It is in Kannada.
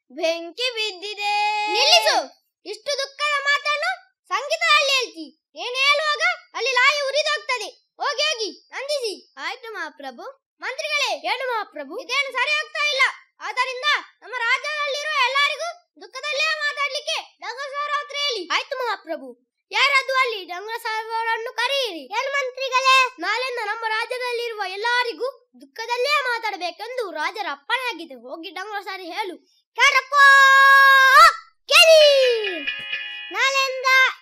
ಬೆಂಕಿ ಬಿದ್ದಿದೆ ನಿಲ್ಲಿಸು ಇಷ್ಟು ದುಃಖದ ಮಾತನ್ನು ಸಂಗೀತದಲ್ಲಿ ಹೇಳ್ತಿ ಏನ್ ಹೇಳುವಾಗ ಅಲ್ಲಿ ಲಾಯಿ ಉರಿದೋಗ್ತದೆ ಹೋಗಿ ಹೋಗಿ ನಂದಿಸಿ ಆಯ್ತು ಮಹಾಪ್ರಭು ಮಂತ್ರಿಗಳೇ ಏನು ಮಹಾಪ್ರಭು ಇದೇನು ಸರಿ ಆಗ್ತಾ ಇಲ್ಲ ಆದ್ದರಿಂದ ನಮ್ಮ ರಾಜ್ಯದಲ್ಲಿರುವ ಎಲ್ಲರಿಗೂ ದುಃಖದಲ್ಲೇ ಮಾತಾಡ್ಲಿಕ್ಕೆ ಡಂಗಸವರ ಹತ್ರ ಹೇಳಿ ಆಯ್ತು ಮಹಾಪ್ರಭು ಯಾರದು ಅಲ್ಲಿ ಡಂಗ್ರ ಸಾಹೇಬರನ್ನು ಕರೆಯಿರಿ ಏನ್ ಮಂತ್ರಿಗಳೇ ನಾಳೆಯಿಂದ ನಮ್ಮ ರಾಜ್ಯದಲ್ಲಿರುವ ಎಲ್ಲರಿಗೂ ದುಃಖದಲ್ಲೇ ಮಾತಾಡಬೇಕೆಂದು ರಾಜರ ಅಪ್ಪಣೆ ಆಗಿದೆ ಹೋಗಿ ಡಂಗ್ರ ಸಾರಿ ಹೇಳು ಕೇಳಪ್ಪ ಕೇಳಿ ನಾಳೆಯಿಂದ